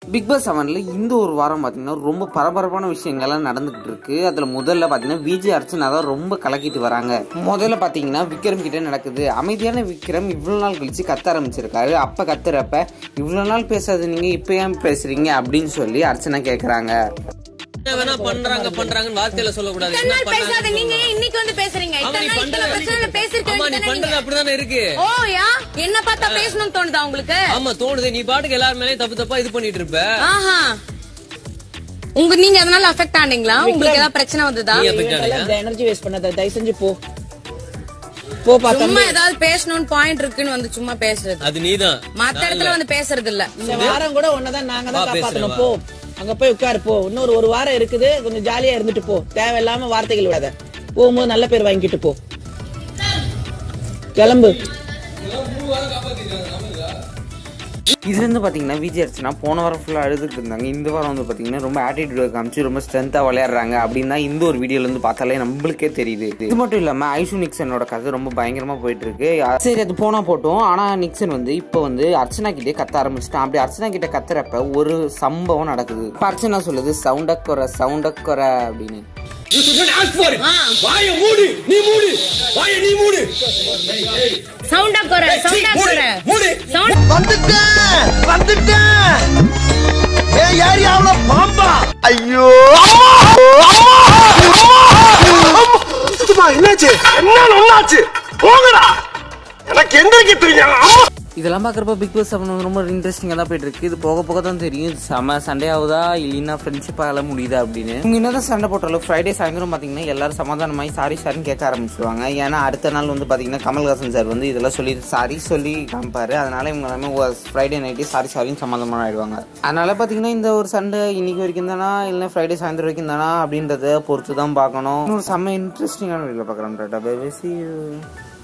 Big pass செவன்ல இந்த ஒரு வாரம் பார்த்தீங்கன்னா ரொம்ப பரபரப்பான விஷயங்கள்லாம் நடந்துகிட்டு இருக்கு அதுல முதல்ல பார்த்தீங்கன்னா விஜய் அர்ச்சனா தான் ரொம்ப கலக்கிட்டு வராங்க முதல்ல பார்த்தீங்கன்னா விக்ரம் கிட்ட நடக்குது அமைதியான விக்ரம் இவ்வளவு நாள் கழிச்சு கத்த ஆரம்பிச்சிருக்காரு அப்ப கத்துறப்ப இவ்வளவு நாள் பேசாத நீங்க இப்ப ஏன் பேசுறீங்க அப்படின்னு சொல்லி அர்ச்சனா கேக்குறாங்க என்ன வேணா பண்றாங்க பண்றாங்கன்னு வார்த்தையில சொல்லக்கூடாது இத்தனை என்ன நாள் பண்றாங்க பேசாத நீங்க ஏன் இன்னைக்கு வந்து பேசுறீங்க ஆமா, இத்தனை நீ நாள் இத்தனை பிரச்சனை பண்றது பேசிருக்க ஆமா, நீ வேண்டியதுதானே பண்றது நீங்க? அப்படிதானே இருக்கு ஓ யா என்ன பார்த்தா பேசணும்னு தோணுதா உங்களுக்கு ஆமா தோணுது நீ பாட்டுக்கு எல்லாரும் மேலயும் தப்பு தப்பா இது பண்ணிட்டு இருப்ப ஆஹா உங்க நீங்க அதனால அஃபெக்ட் ஆனீங்களா உங்களுக்கு ஏதாவது பிரச்சனை வந்ததா நீ affect ஆனீங்க? இந்த எனர்ஜி வேஸ்ட் பண்ணாத தயவு செஞ்சு போ போ பார்த்தா சும்மா ஏதாவது பேசணும்னு பாயிண்ட் இருக்குன்னு வந்து சும்மா பேசுறது அது நீதான் மத்த இடத்துல வந்து பேசுறது இல்ல இந்த வாரம் கூட ஒன்னதான் நாங்க தான் வா, காப்பாத்தணும் பேசுறேன், போ அங்க போய் உட்காரு போ இன்னொரு ஒரு வாரம் இருக்குது கொஞ்சம் ஜாலியா இருந்துட்டு போ தேவையில்லாம வார்த்தைகள் விடாத போகும்போது நல்ல பேர் வாங்கிட்டு போ கிளம்பு இதுல இருந்து பாத்தீங்கன்னா விஜய் அர்ச்சனா போன வாரம் ஃபுல்லா அழுதுட்டு இருந்தாங்க இந்த வாரம் வந்து பாத்தீங்கன்னா ரொம்ப ஆட்டிடியூட் காமிச்சு ரொம்ப ஸ்ட்ரென்த்தா விளையாடுறாங்க அப்படின்னு தான் இந்த ஒரு வீடியோல இருந்து பார்த்தாலே நம்மளுக்கே தெரியுது இது மட்டும் இல்லாம ஐஷு நிக்சனோட கதை ரொம்ப பயங்கரமா போயிட்டு இருக்கு சரி அது போனா போட்டோம் ஆனா நிக்சன் வந்து இப்போ வந்து அர்ச்சனா கிட்டே கத்த ஆரம்பிச்சிட்டான் அப்படி அர்ச்சனா கிட்ட கத்துறப்ப ஒரு சம்பவம் நடக்குது இப்ப அர்ச்சனா சொல்லுது சவுண்டக்குற சவுண்டக்குற அப்படின்னு சவுண்டா குற சவுண்டா குற சவுண்ட் வந்துட்டேன் வந்துட்டேன் ஏன் ஏரியாவுல பாம்பா ஐயோ என்னாச்சு என்ன ஒண்ணாச்சு போங்கடா எனக்கு எந்திரிக்க தெரியும் அம்மா இதெல்லாம் பார்க்குறப்ப பிக் பாஸ் செவன் வந்து ரொம்ப இன்ட்ரெஸ்டிங்காக தான் போயிட்டு இருக்கு இது போக போக தான் தெரியும் இது செம சண்டே ஆகுதா இல்லைன்னா ஃப்ரெண்ட்ஷிப்பாக முடியுதா அப்படின்னு இவங்க என்னதான் சண்டை போட்டாலும் ஃப்ரைடே சாயந்தரம் பார்த்தீங்கன்னா எல்லாரும் சமாதானமாகி சாரி சாரின்னு கேட்க ஆரம்பிச்சிருவாங்க ஏன்னா அடுத்த நாள் வந்து பார்த்தீங்கன்னா கமல்ஹாசன் சார் வந்து இதெல்லாம் சொல்லி சாரி சொல்லி காமிப்பாரு அதனால இவங்க எல்லாமே ஃப்ரைடே நைட்டே சாரி சாரின்னு சமாதானம் ஆயிடுவாங்க அதனால பார்த்தீங்கன்னா இந்த ஒரு சண்டை இன்னைக்கு வரைக்கும் தானா இல்லை ஃப்ரைடே சாயந்தரம் வரைக்கும் தானா அப்படின்றத பொறுத்து தான் பார்க்கணும் இன்னொரு செம்ம இன்ட்ரெஸ்டிங்கான வீடியோவில் பார்க்குறோம் டாட்டா பை பை see you